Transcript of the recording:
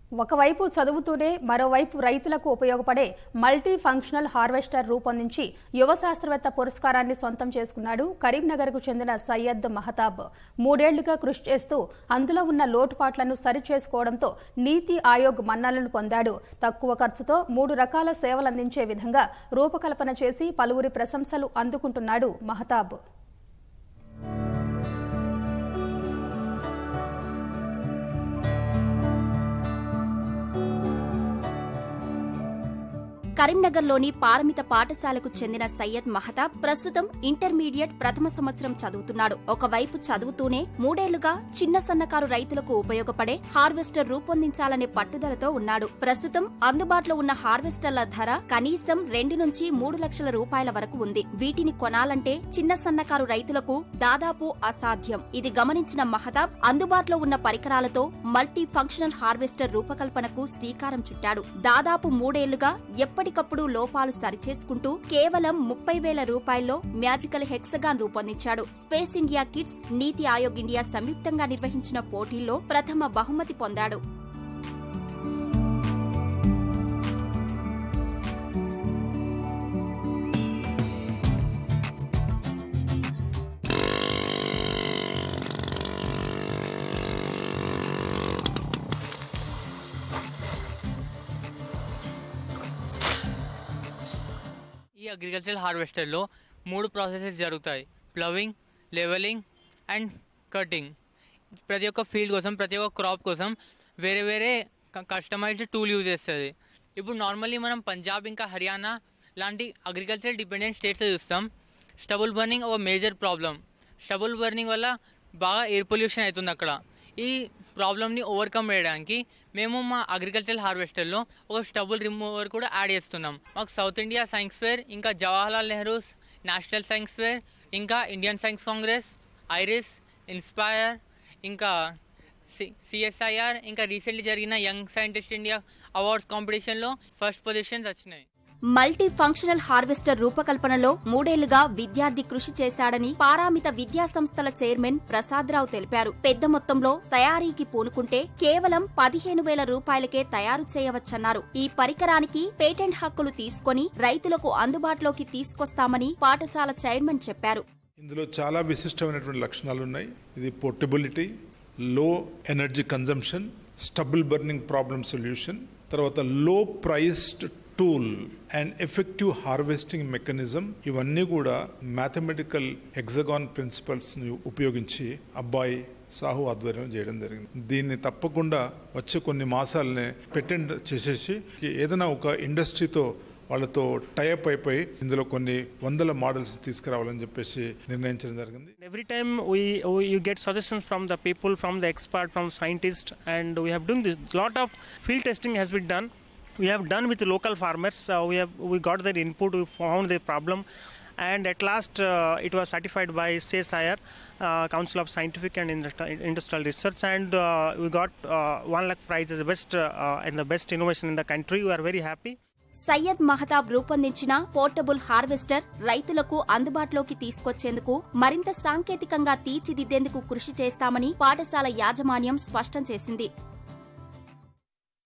ఒకవైపు చదువుతూనే మరోవైపు రైతులకు ఉపయోగపడే మల్టీ ఫంక్షనల్ హార్వెస్టర్ రూపొందించి యువ శాస్త్రవేత్త పురస్కారాన్ని సొంతం చేసుకున్నాడు కరీంనగర్కు చెందిన సయ్యద్ మహతాబ్ మూడేళ్లుగా కృషి చేస్తూ అందులో ఉన్న లోటుపాట్లను సరిచేసుకోవడంతో నీతి ఆయోగ్ మన్నాలను పొందాడు తక్కువ ఖర్చుతో మూడు రకాల సేవలందించే విధంగా రూపకల్పన చేసి పలువురి ప్రశంసలు అందుకుంటున్నాడు మహతాబ్ కరీంనగర్లోని పారమిత పాఠశాలకు చెందిన సయ్యద్ మహతాబ్ ప్రస్తుతం ఇంటర్మీడియట్ ప్రథమ సంవత్సరం చదువుతున్నాడు ఒకవైపు చదువుతూనే మూడేళ్లుగా చిన్న సన్నకారు రైతులకు ఉపయోగపడే హార్వెస్టర్ రూపొందించాలనే పట్టుదలతో ఉన్నాడు ప్రస్తుతం అందుబాటులో ఉన్న హార్వెస్టర్ల ధర కనీసం రెండు నుంచి మూడు లక్షల రూపాయల వరకు ఉంది వీటిని కొనాలంటే చిన్న సన్నకారు రైతులకు దాదాపు అసాధ్యం ఇది గమనించిన మహతాబ్ అందుబాటులో ఉన్న పరికరాలతో మల్టీ ఫంక్షనల్ హార్వెస్టర్ రూపకల్పనకు శ్రీకారం చుట్టాడు దాదాపు మూడేళ్లుగా ఎప్పటికప్పుడు లోపాలు సరిచేసుకుంటూ కేవలం ముప్పై వేల రూపాయల్లో మ్యాజికల్ హెక్సగాన్ రూపొందించాడు space India kids Niti Aayog India సంయుక్తంగా నిర్వహించిన పోటీల్లో ప్రథమ బహుమతి పొందాడు ఈ అగ్రికల్చర్ హార్వెస్టర్లో మూడు ప్రాసెసెస్ జరుగుతాయి ప్లవింగ్ లెవెలింగ్ అండ్ కటింగ్ ప్రతి ఒక్క ఫీల్డ్ కోసం ప్రతి ఒక్క క్రాప్ కోసం వేరే వేరే కస్టమైజ్డ్ టూల్ యూజ్ చేస్తుంది ఇప్పుడు నార్మల్లీ మనం పంజాబ్ ఇంకా హర్యానా లాంటి అగ్రికల్చర్ డిపెండెంట్ స్టేట్స్ చూస్తాం స్టబుల్ బర్నింగ్ ఒక మేజర్ ప్రాబ్లం స్టబుల్ బర్నింగ్ వల్ల బాగా ఎయిర్ పొల్యూషన్ అవుతుంది అక్కడ ఈ ప్రాబ్లమ్ని ఓవర్కమ్ చేయడానికి మేము మా అగ్రికల్చర్ హార్వెస్టర్లో ఒక స్టబుల్ రిమూవర్ కూడా యాడ్ చేస్తున్నాం మాకు సౌత్ ఇండియా సైన్స్ ఫేర్ ఇంకా Jawaharlal Nehru's national science fair ఇంకా Indian science congress IRIS Inspire ఇంకా సి సిఎస్ఐఆర్ ఇంకా రీసెంట్లీ జరిగిన యంగ్ సైంటిస్ట్ ఇండియా అవార్డ్స్ కాంపిటీషన్లో ఫస్ట్ పొజిషన్స్ వచ్చినాయి మల్టీ ఫంక్షనల్ హార్వెస్టర్ రూపకల్పనలో మూడేళ్లుగా విద్యార్థి కృషి చేశాడని పారామిత విద్యా సంస్థల చైర్మన్ ప్రసాదరావు తెలిపారు పెద్ద మొత్తంలో తయారీకి పూనుకుంటే కేవలం పదిహేను వేల రూపాయలకే తయారు చేయవచ్చన్నారు ఈ పరికరానికి పేటెంట్ హక్కులు తీసుకొని రైతులకు అందుబాటులోకి తీసుకొస్తామని పాఠశాల చైర్మన్ చెప్పారు ఇందులో చాలా విశిష్టమైనటువంటి లక్షణాలు ఉన్నాయి ఇది portability low energy consumption stubble burning problem solution తర్వాత low priced tool and effective harvesting mechanism ఇవన్నీ కూడా మ్యాథమెటికల్ హెగ్జగాన్ ప్రిన్సిపల్స్ ని ఉపయోగించి అబ్బాయి సాహు ఆధ్వర్యంలో చేయడం జరిగింది దీన్ని తప్పకుండా వచ్చే కొన్ని మాసాలనే పెటెంట్ చేసేసి ఏదైనా ఒక ఇండస్ట్రీతో వాళ్ళతో టైఅప్ అయిపోయి ఇందులో కొన్ని వందల మోడల్స్ తీసుకురావాలని చెప్పేసి నిర్ణయించడం జరిగింది Every time we, we you get suggestions from the people, from the expert, from scientists, and we have done this. Lot of field testing has been done. We have done with the local farmers. Uh, we have we got their input. We found the problem, and at last uh, it was certified by CSIR, uh, Council of Scientific and Industri- Industrial Research, and uh, we got uh, one lakh prize as the best uh, uh, and the best innovation in the country. We are very happy. Syed మహతాబ్ రూపొందించిన portable harvester రైతులకు అందుబాటులోకి తీసుకొచ్చేందుకు మరింత సాంకేతికంగా తీర్చిదిద్దేందుకు కృషి చేస్తామని పాఠశాల యాజమాన్యం స్పష్టం చేసింది